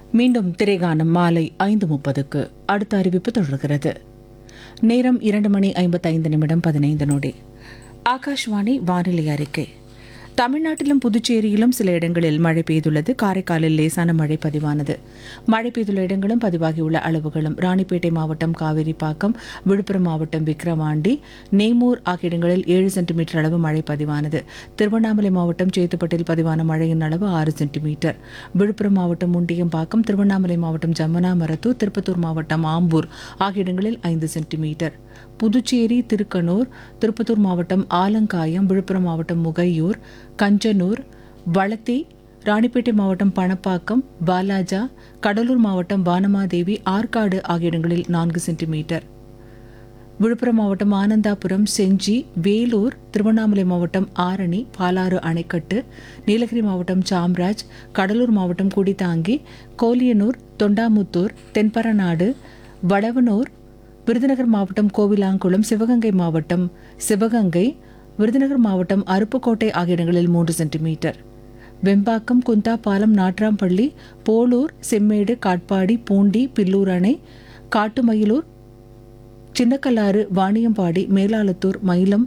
மீண்டும் திரைகானம் மாலை ஐந்து முப்பதுக்கு அடுத்த அறிவிப்பு தொடர்கிறது நேரம் இரண்டு மணி ஐம்பத்தைந்து நிமிடம் பதினைந்து நொடி ஆகாஷ்வாணி வானிலை அறிக்கை தமிழ்நாட்டிலும் புதுச்சேரியிலும் சில இடங்களில் மழை பெய்துள்ளது காரைக்காலில் லேசான மழை பதிவானது மழை பெய்துள்ள இடங்களும் பதிவாகியுள்ள அளவுகளும் ராணிப்பேட்டை மாவட்டம் காவேரிப்பாக்கம் விழுப்புரம் மாவட்டம் விக்கிரவாண்டி நெய்மூர் ஆகிய இடங்களில் ஏழு சென்டிமீட்டர் அளவு மழை பதிவானது திருவண்ணாமலை மாவட்டம் சேத்துப்பட்டில் பதிவான மழையின் அளவு ஆறு சென்டிமீட்டர் விழுப்புரம் மாவட்டம் முண்டியம்பாக்கம் திருவண்ணாமலை மாவட்டம் ஜமுனா மரத்தூர் திருப்பத்தூர் மாவட்டம் ஆம்பூர் ஆகிய இடங்களில் ஐந்து சென்டிமீட்டர் புதுச்சேரி திருக்கனூர் திருப்பத்தூர் மாவட்டம் ஆலங்காயம் விழுப்புரம் மாவட்டம் முகையூர் கஞ்சனூர் வளத்தி ராணிப்பேட்டை மாவட்டம் பணப்பாக்கம் பாலாஜா கடலூர் மாவட்டம் வானமாதேவி ஆற்காடு ஆகிய இடங்களில் நான்கு சென்டிமீட்டர் விழுப்புரம் மாவட்டம் ஆனந்தாபுரம் செஞ்சி வேலூர் திருவண்ணாமலை மாவட்டம் ஆரணி பாலாறு அணைக்கட்டு நீலகிரி மாவட்டம் சாம்ராஜ் கடலூர் மாவட்டம் குடித்தாங்கி கோலியனூர் தொண்டாமுத்தூர் தென்பரநாடு வடவனூர் விருதுநகர் மாவட்டம் கோவிலாங்குளம் சிவகங்கை மாவட்டம் சிவகங்கை விருதுநகர் மாவட்டம் அருப்புக்கோட்டை ஆகிய இடங்களில் மூன்று சென்டிமீட்டர் வெம்பாக்கம் குந்தாபாலம் நாட்ராம்பள்ளி போலூர் செம்மேடு காட்பாடி பூண்டி பில்லூர் அணை காட்டுமயிலூர் சின்னக்கல்லாறு வாணியம்பாடி மேலாளத்தூர் மயிலம்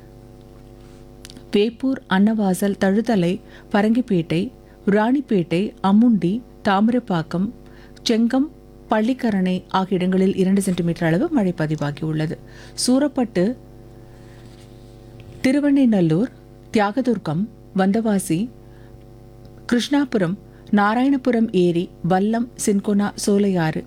வேப்பூர் அன்னவாசல் தழுதலை பரங்கிப்பேட்டை ராணிப்பேட்டை அம்முண்டி தாமிரப்பாக்கம் செங்கம் பள்ளிக்கரணை ஆகிய இடங்களில் இரண்டு சென்டிமீட்டர் அளவு மழை பதிவாகியுள்ளது சூரப்பட்டு திருவண்ணைநல்லூர் தியாகதுர்கம் வந்தவாசி கிருஷ்ணாபுரம் நாராயணபுரம் ஏரி வல்லம் சின்கொனா சோலையாறு